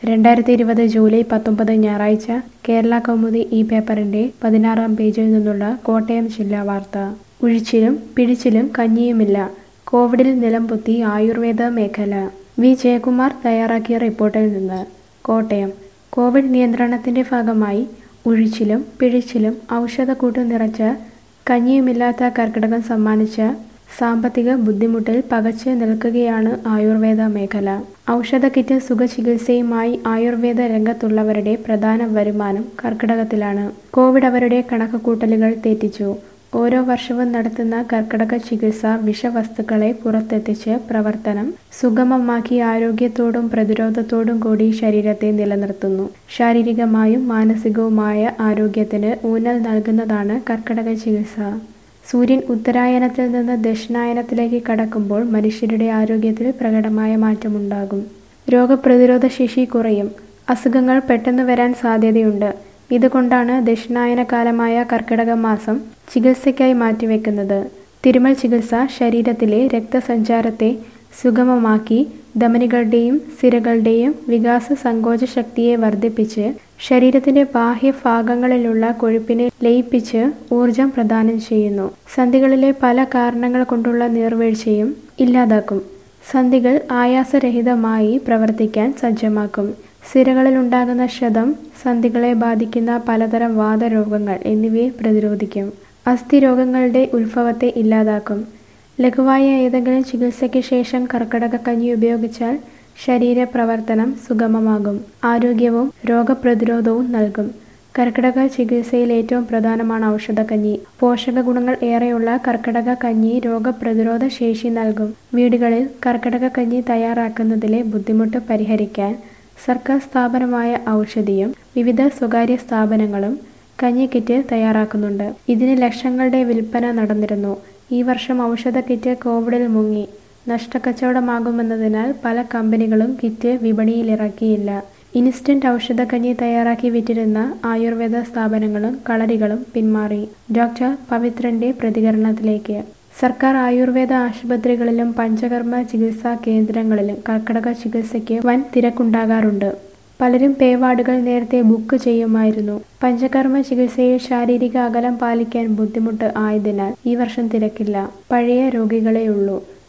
രണ്ടായിരത്തി ഇരുപത് ജൂലൈ പത്തൊമ്പത് ഞായറാഴ്ച കേരള കൗമുദി ഈ പേപ്പറിന്റെ പതിനാറാം പേജിൽ നിന്നുള്ള കോട്ടയം ജില്ലാ വാർത്ത ഉഴിച്ചിലും പിഴിച്ചിലും കഞ്ഞിയുമില്ല കോവിഡിൽ നിലംപൊത്തി ആയുർവേദ മേഖല വി ജയകുമാർ തയ്യാറാക്കിയ റിപ്പോർട്ടിൽ നിന്ന് കോട്ടയം കോവിഡ് നിയന്ത്രണത്തിന്റെ ഭാഗമായി ഉഴിച്ചിലും പിഴിച്ചിലും ഔഷധക്കൂട്ട് നിറച്ച കഞ്ഞിയുമില്ലാത്ത കർക്കിടകം സമ്മാനിച്ച സാമ്പത്തിക ബുദ്ധിമുട്ടിൽ പകച്ച് നിൽക്കുകയാണ് ആയുർവേദ മേഖല ഔഷധ കിറ്റ് സുഖചികിത്സയുമായി ആയുർവേദ രംഗത്തുള്ളവരുടെ പ്രധാന വരുമാനം കർക്കിടകത്തിലാണ് കോവിഡ് അവരുടെ കണക്കുകൂട്ടലുകൾ തെറ്റിച്ചു ഓരോ വർഷവും നടത്തുന്ന കർക്കിടക ചികിത്സ വിഷവസ്തുക്കളെ പുറത്തെത്തിച്ച് പ്രവർത്തനം സുഗമമാക്കി ആരോഗ്യത്തോടും പ്രതിരോധത്തോടും കൂടി ശരീരത്തെ നിലനിർത്തുന്നു ശാരീരികമായും മാനസികവുമായ ആരോഗ്യത്തിന് ഊന്നൽ നൽകുന്നതാണ് കർക്കിടക ചികിത്സ സൂര്യൻ ഉത്തരായനത്തിൽ നിന്ന് ദക്ഷിണായനത്തിലേക്ക് കടക്കുമ്പോൾ മനുഷ്യരുടെ ആരോഗ്യത്തിൽ പ്രകടമായ മാറ്റമുണ്ടാകും രോഗപ്രതിരോധ ശേഷി കുറയും അസുഖങ്ങൾ പെട്ടെന്ന് വരാൻ സാധ്യതയുണ്ട് ഇതുകൊണ്ടാണ് ദക്ഷിണായന കാലമായ കർക്കിടക മാസം ചികിത്സയ്ക്കായി മാറ്റിവെക്കുന്നത് തിരുമൽ ചികിത്സ ശരീരത്തിലെ രക്തസഞ്ചാരത്തെ സുഗമമാക്കി ധമനികളുടെയും സിരകളുടെയും വികാസ സങ്കോച ശക്തിയെ വർദ്ധിപ്പിച്ച് ശരീരത്തിന്റെ ബാഹ്യഭാഗങ്ങളിലുള്ള കൊഴുപ്പിനെ ലയിപ്പിച്ച് ഊർജം പ്രദാനം ചെയ്യുന്നു സന്ധികളിലെ പല കാരണങ്ങൾ കൊണ്ടുള്ള നീർവീഴ്ചയും ഇല്ലാതാക്കും സന്ധികൾ ആയാസരഹിതമായി പ്രവർത്തിക്കാൻ സജ്ജമാക്കും സിരകളിൽ ഉണ്ടാകുന്ന ക്ഷതം സന്ധികളെ ബാധിക്കുന്ന പലതരം വാതരോഗങ്ങൾ എന്നിവയെ പ്രതിരോധിക്കും അസ്ഥിരോഗങ്ങളുടെ ഉത്ഭവത്തെ ഇല്ലാതാക്കും ലഘുവായ ഏതെങ്കിലും ചികിത്സയ്ക്ക് ശേഷം കർക്കിടക കഞ്ഞി ഉപയോഗിച്ചാൽ ശരീരപ്രവർത്തനം സുഗമമാകും ആരോഗ്യവും രോഗപ്രതിരോധവും നൽകും കർക്കിടക ചികിത്സയിൽ ഏറ്റവും പ്രധാനമാണ് ഔഷധക്കഞ്ഞി പോഷക ഗുണങ്ങൾ ഏറെയുള്ള കർക്കിടക കഞ്ഞി രോഗപ്രതിരോധ ശേഷി നൽകും വീടുകളിൽ കർക്കിടക കഞ്ഞി തയ്യാറാക്കുന്നതിലെ ബുദ്ധിമുട്ട് പരിഹരിക്കാൻ സർക്കാർ സ്ഥാപനമായ ഔഷധിയും വിവിധ സ്വകാര്യ സ്ഥാപനങ്ങളും കഞ്ഞി കിറ്റ് തയ്യാറാക്കുന്നുണ്ട് ഇതിന് ലക്ഷങ്ങളുടെ വിൽപ്പന നടന്നിരുന്നു ഈ വർഷം ഔഷധ കിറ്റ് കോവിഡിൽ മുങ്ങി നഷ്ടക്കച്ചവടമാകുമെന്നതിനാൽ പല കമ്പനികളും കിറ്റ് വിപണിയിലിറക്കിയില്ല ഇൻസ്റ്റന്റ് ഔഷധക്കഞ്ഞി തയ്യാറാക്കി വിറ്റിരുന്ന ആയുർവേദ സ്ഥാപനങ്ങളും കളരികളും പിന്മാറി ഡോക്ടർ പവിത്രന്റെ പ്രതികരണത്തിലേക്ക് സർക്കാർ ആയുർവേദ ആശുപത്രികളിലും പഞ്ചകർമ്മ ചികിത്സാ കേന്ദ്രങ്ങളിലും കർക്കിടക ചികിത്സയ്ക്ക് വൻ തിരക്കുണ്ടാകാറുണ്ട് പലരും പേവാർഡുകൾ നേരത്തെ ബുക്ക് ചെയ്യുമായിരുന്നു പഞ്ചകർമ്മ ചികിത്സയിൽ ശാരീരിക അകലം പാലിക്കാൻ ബുദ്ധിമുട്ട് ആയതിനാൽ ഈ വർഷം തിരക്കില്ല പഴയ രോഗികളേ ഉള്ളൂ